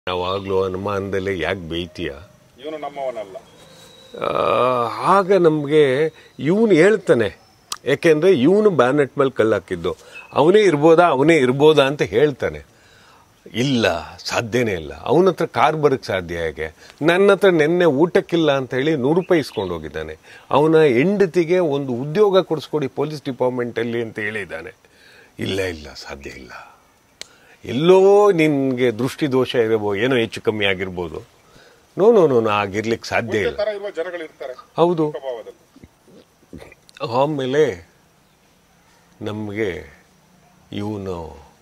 ಯಾವಾಗಲೂ ಅನುಮಾನದಲ್ಲೇ ಯಾಕೆ ಬೇಯ್ತೀಯ ಇವನು ನಮ್ಮವನಲ್ಲ ಆ, ಆಗ ನಮಗೆ ಇವನು ಹೇಳ್ತಾನೆ ಯಾಕೆಂದ್ರೆ ಇವನು ಬ್ಯಾನೆಟ್ ಮೇಲೆ ಕಲ್ಲಾಕಿದ್ದು ಅವನೇ ಇರ್ಬೋದಾ ಅವನೇ ಇರ್ಬೋದಾ ಅಂತ ಹೇಳ್ತಾನೆ ಇಲ್ಲ ಸಾಧ್ಯನೇ ಇಲ್ಲ ಅವನ ಹತ್ರ ಕಾರ್ ಬರಕ್ಕೆ ಸಾಧ್ಯ ಹೇಗೆ ನನ್ನ ಹತ್ರ ನಿನ್ನೆ ಊಟಕ್ಕಿಲ್ಲ ಅಂತ ಹೇಳಿ ನೂರು ರೂಪಾಯಿ ಇಸ್ಕೊಂಡು ಹೋಗಿದ್ದಾನೆ ಅವನ ಹೆಂಡತಿಗೆ ಒಂದು ಉದ್ಯೋಗ ಕೊಡಿಸ್ಕೊಡಿ ಪೊಲೀಸ್ ಡಿಪಾರ್ಟ್ಮೆಂಟಲ್ಲಿ ಅಂತ ಹೇಳಿದ್ದಾನೆ ಇಲ್ಲ ಇಲ್ಲ ಸಾಧ್ಯ ಇಲ್ಲ ಎಲ್ಲೋ ನಿನಗೆ ದೃಷ್ಟಿ ದೋಷ ಇರಬಹುದು ಏನೋ ಹೆಚ್ಚು ಕಮ್ಮಿ ಆಗಿರ್ಬೋದು ನೋ ನೋ ನೋ ನೋ ಆಗಿರ್ಲಿಕ್ಕೆ ಸಾಧ್ಯ ಇದೇ ಇಲ್ಲ ತರ ಇರುವ ಜನಗಳಿರ್ತಾರೆ ಹೌದು ಸ್ವಭಾವದಲ್ಲಿ ಆಮೇಲೆ ನಮಗೆ ಇವನು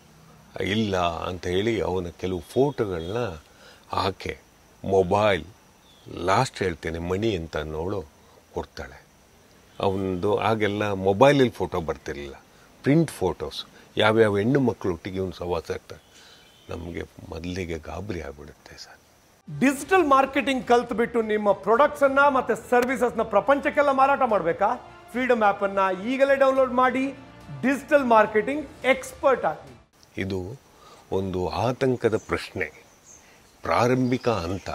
ಇಲ್ಲ ಅಂತ ಹೇಳಿ ಅವನ ಕೆಲವು ಫೋಟೋಗಳನ್ನ ಆಕೆ ಮೊಬೈಲ್ ಲಾಸ್ಟ್ ಹೇಳ್ತೇನೆ ಮಣಿ ಅಂತ ಅನ್ನೋಳು ಕೊಡ್ತಾಳೆ ಅವನದು ಆಗೆಲ್ಲ ಮೊಬೈಲಲ್ಲಿ ಫೋಟೋ ಬರ್ತಿರಲಿಲ್ಲ ಪ್ರಿಂಟ್ ಫೋಟೋಸ್ ಯಾವ್ಯಾವ ಹೆಣ್ಣು ಮಕ್ಕಳೊಟ್ಟಿಗೆ ಇವನು ಸವಾಸ ಇರ್ತಾರೆ ನಮಗೆ ಮೊದಲಿಗೆ ಗಾಬರಿ ಆಗ್ಬಿಡುತ್ತೆ ಸರ್ ಡಿಜಿಟಲ್ ಮಾರ್ಕೆಟಿಂಗ್ ಕಲ್ತ್ಬಿಟ್ಟು ನಿಮ್ಮ ಪ್ರಾಡಕ್ಟ್ಸ್ ಅನ್ನ ಮತ್ತೆ ಸರ್ವಿಸಸ್ ನ ಪ್ರಪಂಚಕ್ಕೆಲ್ಲ ಮಾರಾಟ ಮಾಡಬೇಕಾ ಫ್ರೀಡಮ್ ಆಪ್ ಅನ್ನ ಈಗಲೇ ಡೌನ್ಲೋಡ್ ಮಾಡಿ ಡಿಜಿಟಲ್ ಮಾರ್ಕೆಟಿಂಗ್ ಎಕ್ಸ್ಪರ್ಟ್ ಆಗಿ ಇದು ಒಂದು ಆತಂಕದ ಪ್ರಶ್ನೆ ಪ್ರಾರಂಭಿಕ ಹಂತ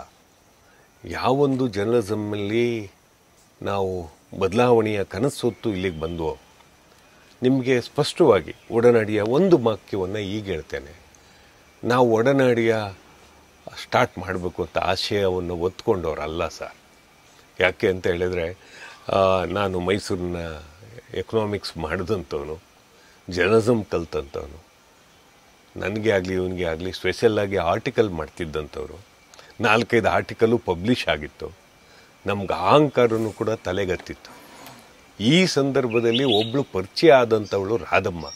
ಯಾವೊಂದು ಜರ್ನಲಿಸಮ್ಮಲ್ಲಿ ನಾವು ಬದಲಾವಣೆಯ ಕನಸೊತ್ತು ಇಲ್ಲಿಗೆ ಬಂದವೋ ನಿಮಗೆ ಸ್ಪಷ್ಟವಾಗಿ ಒಡನಾಡಿಯ ಒಂದು ವಾಕ್ಯವನ್ನು ಈಗ ಹೇಳ್ತೇನೆ ನಾವು ಒಡನಾಡಿಯ ಸ್ಟಾರ್ಟ್ ಮಾಡಬೇಕು ಅಂತ ಆಶಯವನ್ನು ಒತ್ಕೊಂಡವ್ರಲ್ಲ ಸರ್ ಯಾಕೆ ಅಂತ ಹೇಳಿದರೆ ಆ, ನಾನು ಮೈಸೂರಿನ ಎಕನಾಮಿಕ್ಸ್ ಮಾಡಿದಂಥವನು ಜರ್ನಲಿಸಮ್ ಕಲ್ತಂಥವನು ನನಗೆ ಆಗಲಿ ಇವನಿಗೆ ಆಗಲಿ ಸ್ಪೆಷಲ್ಲಾಗಿ ಆರ್ಟಿಕಲ್ ಮಾಡ್ತಿದ್ದಂಥವ್ರು ನಾಲ್ಕೈದು ಆರ್ಟಿಕಲು ಪಬ್ಲಿಷ್ ಆಗಿತ್ತು ನಮ್ಗೆ ಅಹಂಕಾರನೂ ಕೂಡ ತಲೆಗತ್ತಿತ್ತು ಈ ಸಂದರ್ಭದಲ್ಲಿ ಒಬ್ಳು ಪರಿಚಯ ಆದಂಥವಳು ರಾಧಮ್ಮ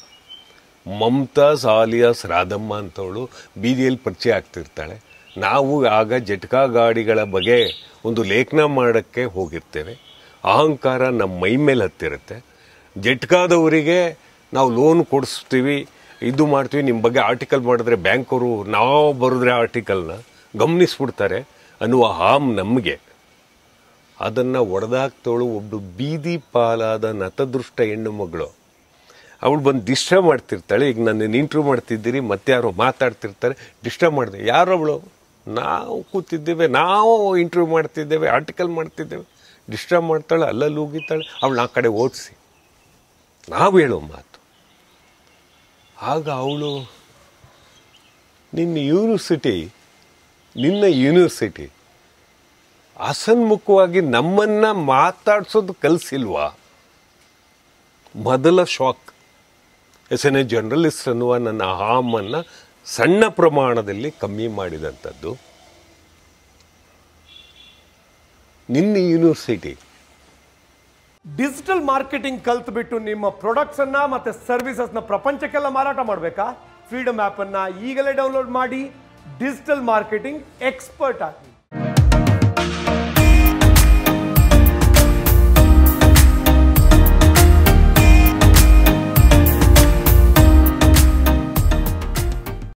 ಮಮತಾಸ್ ಆಲಿಯಾಸ್ ರಾಧಮ್ಮ ಅಂತವಳು ಬೀದಿಯಲ್ಲಿ ಪರಿಚಯ ಆಗ್ತಿರ್ತಾಳೆ ನಾವು ಆಗ ಜಟ್ಕಾ ಗಾಡಿಗಳ ಬಗ್ಗೆ ಒಂದು ಲೇಖನ ಮಾಡೋಕ್ಕೆ ಹೋಗಿರ್ತೇವೆ ಅಹಂಕಾರ ನಮ್ಮ ಮೈ ಮೇಲೆ ಹತ್ತಿರುತ್ತೆ ಜಟ್ಕಾದವರಿಗೆ ನಾವು ಲೋನ್ ಕೊಡಿಸ್ತೀವಿ ಇದು ಮಾಡ್ತೀವಿ ನಿಮ್ಮ ಬಗ್ಗೆ ಆರ್ಟಿಕಲ್ ಮಾಡಿದ್ರೆ ಬ್ಯಾಂಕವರು ನಾವು ಬರೆದ್ರೆ ಆರ್ಟಿಕಲ್ನ ಗಮನಿಸ್ಬಿಡ್ತಾರೆ ಅನ್ನುವ ಹಾಮ್ ನಮಗೆ ಅದನ್ನು ಒಡೆದಾಕ್ತವಳು ಒಬ್ಬಳು ಬೀದಿ ಪಾಲಾದ ನತದೃಷ್ಟ ಹೆಣ್ಣು ಮಗಳು ಅವಳು ಬಂದು ಡಿಸ್ಟರ್ಬ್ ಮಾಡ್ತಿರ್ತಾಳೆ ಈಗ ನನ್ನ ಇಂಟ್ರ್ಯೂ ಮಾಡ್ತಿದ್ದೀರಿ ಮತ್ತೆ ಯಾರೋ ಮಾತಾಡ್ತಿರ್ತಾರೆ ಡಿಸ್ಟರ್ಬ್ ಮಾಡಿದೆ ಯಾರು ಅವಳು ನಾವು ಕೂತಿದ್ದೇವೆ ನಾವು ಇಂಟರ್ವ್ಯೂ ಮಾಡ್ತಿದ್ದೇವೆ ಆರ್ಟಿಕಲ್ ಮಾಡ್ತಿದ್ದೇವೆ ಡಿಸ್ಟರ್ಬ್ ಮಾಡ್ತಾಳೆ ಅಲ್ಲಲ್ಲಿ ಹೋಗಿತ್ತಾಳೆ ಅವಳು ಆ ಕಡೆ ಓಡಿಸಿ ನಾವು ಹೇಳೋ ಮಾತು ಆಗ ಅವಳು ನಿನ್ನ ಯೂನಿವರ್ಸಿಟಿ ನಿನ್ನ ಯೂನಿವರ್ಸಿಟಿ ಅಸನ್ಮುಖವಾಗಿ ನಮ್ಮನ್ನ ಮಾತಾಡ್ಸೋದು ಕಲಿಸಿಲ್ವಾ ಮೊದಲ shock as an a journalist ಅನ್ನುವ ನನ್ನ ಹಾಮನ್ನು ಸಣ್ಣ ಪ್ರಮಾಣದಲ್ಲಿ ಕಮ್ಮಿ ಮಾಡಿದಂಥದ್ದು ನಿನ್ನ ಯೂನಿವರ್ಸಿಟಿ ಡಿಜಿಟಲ್ ಮಾರ್ಕೆಟಿಂಗ್ ಕಲ್ತ್ಬಿಟ್ಟು ನಿಮ್ಮ ಪ್ರಾಡಕ್ಟ್ಸ್ ಅನ್ನ ಮತ್ತೆ ಸರ್ವಿಸಸ್ ನ ಪ್ರಪಂಚಕ್ಕೆಲ್ಲ ಮಾರಾಟ ಮಾಡಬೇಕಾ ಫ್ರೀಡಮ್ ಆಪ್ ಅನ್ನ ಈಗಲೇ ಡೌನ್ಲೋಡ್ ಮಾಡಿ ಡಿಜಿಟಲ್ ಮಾರ್ಕೆಟಿಂಗ್ ಎಕ್ಸ್ಪರ್ಟ್ ಆಗಿ